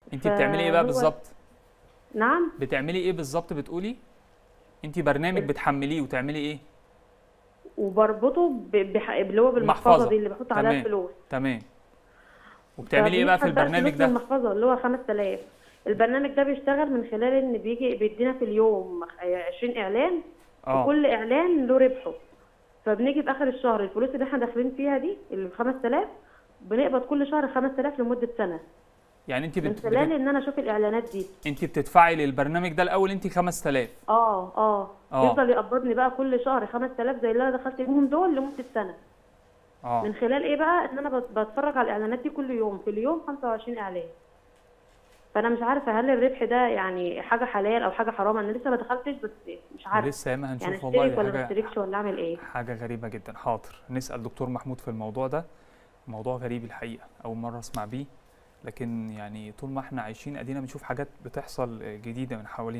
انت بتعملي ايه بقى فهو- بالظبط نعم بتعملي ايه بالظبط بتقولي انت برنامج بتحمليه وتعملي ايه وبربطه ب- بح... اللي هو بالمحفظه محفظة. دي اللي بحط عليها تمام. الفلوس تمام وبتعملي ايه بقى في فبنسحب البرنامج الفلوس من ده المحفظه اللي هو 5000 البرنامج ده بيشتغل من خلال ان بيجي بيدينا في اليوم 20 اعلان اه وكل اعلان له ربحه فبنيجي في اخر الشهر الفلوس اللي احنا داخلين فيها دي اللي ب 5000 بنقبض كل شهر 5000 لمده سنه يعني انت من بت... خلال بت... ان انا اشوف الاعلانات دي انت بتدفعي للبرنامج ده الاول انت 5000 اه اه آه. يفضل يقبضني بقى كل شهر 5000 زي اللي انا دخلت بيهم دول لمده سنه اه من خلال ايه بقى ان انا بت- بتفرج على الاعلانات دي كل يوم في اليوم 25 اعلان فانا مش عارفه هل الربح ده يعني حاجه حلال او حاجه حرام انا لسه ما دخلتش بس مش عارفه لسه ياما هنشوف يعني والله اشترك دي ولا ما حاجه اشتركش ولا اعمل ايه حاجه غريبه جدا حاضر نسال دكتور محمود في الموضوع ده موضوع غريب الحقيقه اول مره اسمع بيه لكن يعني طول ما احنا عايشين ادينا بنشوف حاجات بتحصل جديده من حوالينا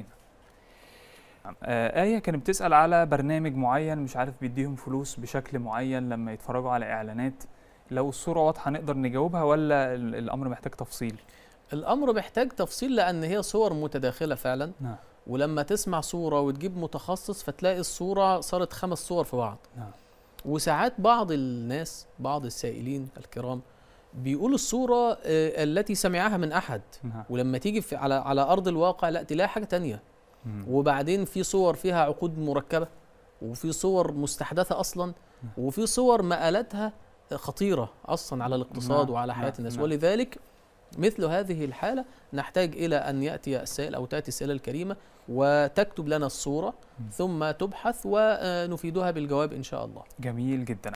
آه آية كانت بتسأل على برنامج معين مش عارف بيديهم فلوس بشكل معين لما يتفرجوا على إعلانات لو الصورة واضحة نقدر نجاوبها ولا ال- الأمر محتاج تفصيل؟ الامر محتاج تفصيل لان هي صور متداخله فعلا نعم ولما تسمع صوره وتجيب متخصص فتلاقي الصوره صارت خمس صور في بعض نعم وساعات بعض الناس بعض السائلين الكرام بيقول الصوره آه، التي سمعها من احد نعم ولما تيجي في على على ارض الواقع لا تلاقي حاجه تانية مم. وبعدين في صور فيها عقود مركبه وفي صور مستحدثه اصلا وفي صور مآلاتها خطيره اصلا على الاقتصاد نعم، وعلى حياه نعم، الناس نعم. ولذلك مثل هذه الحاله نحتاج الى ان ياتي السائل او تاتي السائله الكريمه وتكتب لنا الصوره ثم تبحث ونفيدها بالجواب ان شاء الله جميل جدا